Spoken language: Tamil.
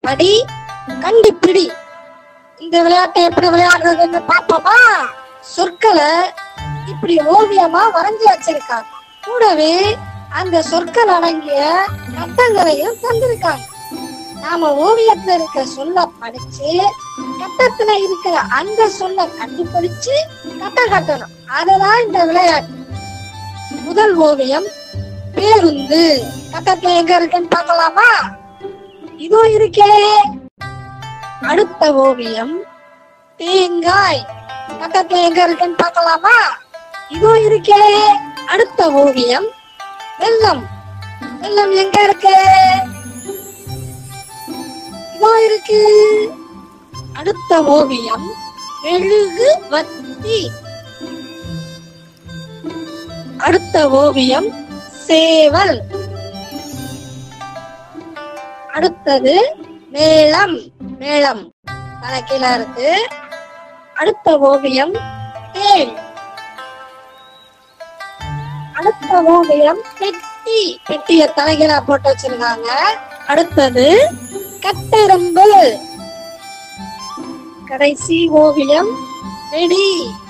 படி கண்டுபிடி இந்த விளையாட்டை எப்படி விளையாடுறதுன்னு பாப்போமா சொற்களை இப்படி ஓவியமா வரைஞ்சு வச்சிருக்காங்க கூடவே அந்த சொற்கள் அடங்கிய கட்டங்களையும் தந்திருக்காங்க நாம ஓவியத்துல இருக்க சொல்ல படிச்சு கட்டத்துல இருக்கிற அந்த சொல்ல கண்டுபிடிச்சு கட்டம் கட்டணும் அதுதான் இந்த விளையாட்டு முதல் ஓவியம் பேருந்து கட்டத்துல எங்க இருக்குன்னு பார்க்கலாமா இதோ இருக்கே அடுத்த ஓவியம் தேங்காய் பக்கத்துல எங்க இருக்குன்னு பார்க்கலாமா இதோ இருக்கே அடுத்த ஓவியம் வெள்ளம் வெள்ளம் எங்க இருக்கு இதோ இருக்கு அடுத்த ஓவியம் மெழுகு வத்தி அடுத்த ஓவியம் சேவல் அடுத்தது மேளம் மேளம் தலைக்கீழ இருக்கு அடுத்த ஓவியம் தேள் அடுத்த ஓவியம் பெட்டி பெட்டிய தலைகீழா போட்டு வச்சிருக்காங்க அடுத்தது கட்டெரும்பு கடைசி ஓவியம் வெடி